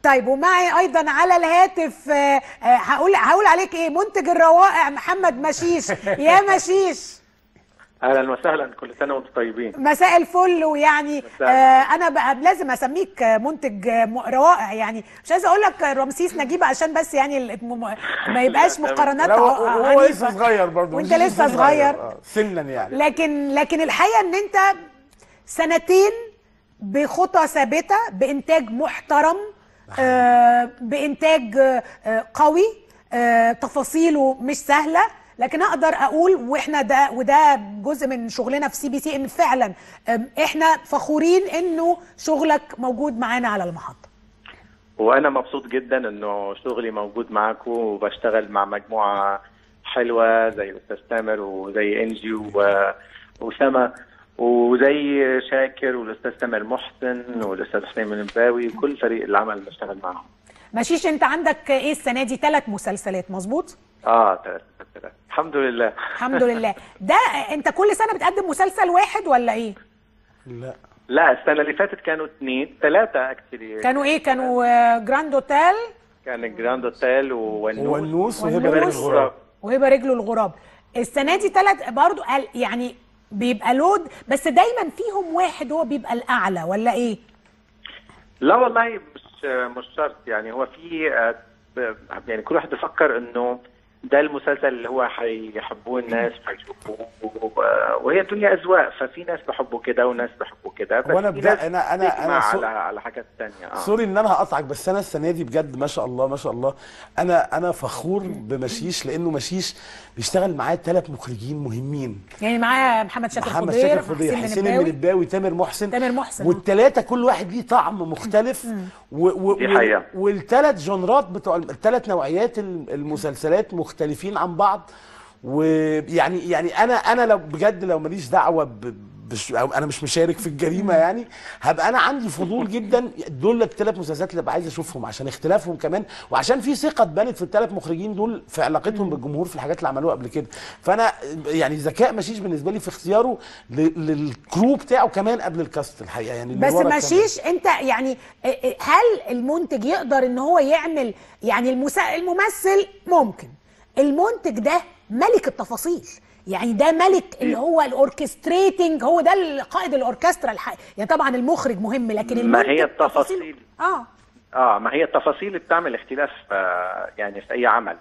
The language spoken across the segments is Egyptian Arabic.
طيب ومعي ايضا على الهاتف آه، آه، هقول هقول عليك ايه منتج الروائع محمد مشيش يا مشيش اهلا وسهلا كل سنه وانتم طيبين مساء الفل ويعني مساء. آه انا بقى لازم اسميك آه، منتج آه، م- روائع يعني مش عايزه اقول لك رمسيس نجيب عشان بس يعني ال- م- ما يبقاش لا، مقارنات لا هو, ع- هو عنيفة. لسه صغير برضه وانت مش لسه صغير آه، سنا يعني لكن لكن الحقيقه ان انت سنتين بخطى ثابته بانتاج محترم آه بانتاج آه آه، قوي آه تفاصيله مش سهله لكن اقدر اقول واحنا ده وده جزء من شغلنا في سي بي سي ان فعلا آم، احنا فخورين انه شغلك موجود معانا على المحطه وانا مبسوط جدا انه شغلي موجود معاكم وبشتغل مع مجموعه حلوه زي الاستاذ تامر وزي انجي و- وسما وزي شاكر والاستاذ تامر محسن والاستاذ حسين المنباوي وكل فريق العمل اللي بشتغل معاهم ماشيش انت عندك ايه السنه دي ثلاث مسلسلات مظبوط اه ثلاث ثلاث الحمد لله الحمد لله ده انت كل سنه بتقدم مسلسل واحد ولا ايه لا لا السنه اللي فاتت كانوا اثنين ثلاثه اكشلي كانوا ايه كانوا آه، جراند اوتيل كان جراند اوتيل وونوس والنوس وهبه والنوس. رجل الغراب وهبه رجله الغراب السنه دي ثلاث برضو قال يعني بيبقى لود بس دايما فيهم واحد هو بيبقى الاعلى ولا ايه لا والله مش مش شرط يعني هو في آه، ب- يعني كل واحد بفكر انه ده المسلسل اللي هو حيحبوه الناس وحيشوفوه و- وهي الدنيا اذواق ففي ناس بحبوا كده وناس بحبوا كده بس وأنا في بدا- ناس أنا- أنا- بتجمع أنا سو- على على حاجات تانية اه سوري ان انا هقطعك بس انا السنه دي بجد ما شاء الله ما شاء الله انا انا فخور بمشيش لانه مشيش بيشتغل معاه ثلاث مخرجين مهمين يعني معايا محمد شاكر محمد خضير شاكر خضير حسين المنباوي. المنباوي تامر محسن تامر محسن. والثلاثه كل واحد ليه طعم مختلف و و دي حقيقة. والثلاث جونرات بتوع الثلاث نوعيات الم- المسلسلات مختلفين عن بعض ويعني يعني انا انا لو بجد لو ماليش دعوه ب بش أو انا مش مشارك في الجريمه يعني هبقى انا عندي فضول جدا دول الثلاث مسلسلات اللي ببقى عايز اشوفهم عشان اختلافهم كمان وعشان في ثقه اتبنت في الثلاث مخرجين دول في علاقتهم بالجمهور في الحاجات اللي عملوها قبل كده فانا يعني ذكاء مشيش بالنسبه لي في اختياره ل- للكرو بتاعه كمان قبل الكاست الحقيقه يعني اللي بس ورا كمان. ماشيش انت يعني اه، اه، هل المنتج يقدر ان هو يعمل يعني المسا... الممثل ممكن المنتج ده ملك التفاصيل يعني ده ملك اللي هو الاوركستريتنج هو ده قائد الاوركسترا الحقيقي يعني طبعا المخرج مهم لكن ما المنتج هي تفاصيل- التفاصيل. اه اه ما هي التفاصيل اللي بتعمل اختلاف آه، يعني في اي عمل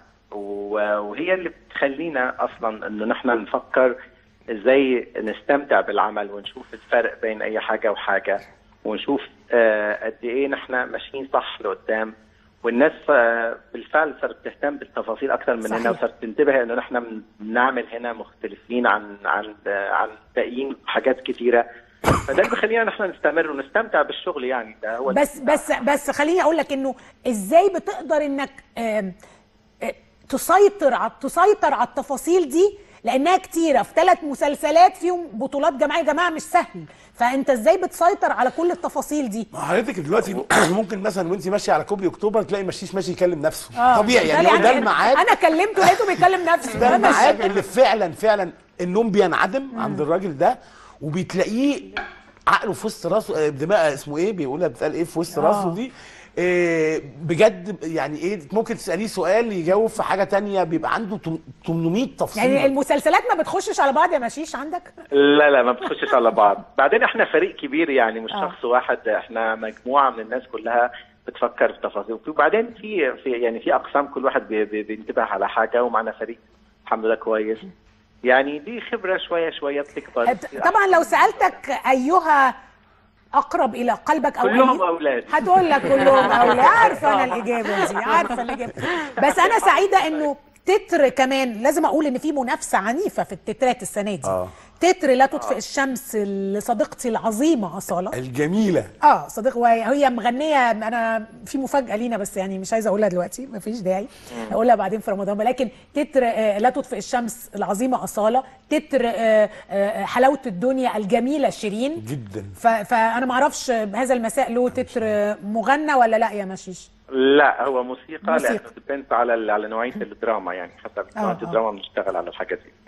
و- وهي اللي بتخلينا اصلا انه نحن نفكر ازاي نستمتع بالعمل ونشوف الفرق بين اي حاجه وحاجه ونشوف آه، قد ايه نحن ماشيين صح لقدام والناس آه، بالفعل صارت تهتم بالتفاصيل اكثر مننا صحيح. وصارت تنتبه انه نحن بن- بنعمل هنا مختلفين عن عن آه، عن باقيين حاجات كثيره فده اللي بخلينا نحن نستمر ونستمتع بالشغل يعني ده هو بس بس بس خليني اقول لك انه ازاي بتقدر انك آم، آه، تسيطر على تسيطر على التفاصيل دي لانها كتيره في ثلاث مسلسلات فيهم بطولات جماعيه يا جماعه مش سهل فانت ازاي بتسيطر على كل التفاصيل دي ما حضرتك دلوقتي ممكن مثلا وانت ماشيه على كوبري اكتوبر تلاقي مشيش ماشي يكلم نفسه آه، طبيعي يعني ده هو ده الميعاد انا كلمته لقيته بيكلم نفسه ده ده مش- الميعاد اللي فعلا فعلا النوم بينعدم عند الراجل ده وبتلاقيه عقله في وسط راسه آه، دماغ اسمه ايه بيقولها بتقال ايه في وسط آه. راسه دي آه، بجد يعني ايه ممكن تساليه سؤال يجاوب في حاجه تانية بيبقى عنده تم- 800 تفصيل يعني المسلسلات ما بتخشش على بعض يا مشيش عندك لا لا ما بتخشش على بعض بعدين احنا فريق كبير يعني مش آه. شخص واحد احنا مجموعه من الناس كلها بتفكر في تفاصيل وبعدين في في يعني في اقسام كل واحد بي بي بينتبه على حاجه ومعنا فريق الحمد لله كويس يعني دي خبره شويه شويه بتكبر طبعا لو سالتك ايها اقرب الى قلبك او كلهم أي- أولاد. هتقول لك كلهم اولاد عارفه انا الاجابه دي عارفه الاجابه بس انا سعيده انه تتر كمان لازم اقول ان في منافسه عنيفه في التترات السنه دي آه. تتر لا تطفئ الشمس لصديقتي العظيمه اصاله الجميله اه صديق وهي مغنيه انا في مفاجاه لينا بس يعني مش عايزه اقولها دلوقتي مفيش داعي اقولها بعدين في رمضان لكن تتر آه، لا تطفئ الشمس العظيمه اصاله تتر آه، آه، حلاوه الدنيا الجميله شيرين جدا ف- فانا ما اعرفش هذا المساء له تتر آه، مغنى ولا لا يا مشيش لا هو موسيقى, موسيقى. لانه ديبنت على على نوعيه الدراما يعني حسب آه، نوعيه آه. الدراما بنشتغل على الحاجه دي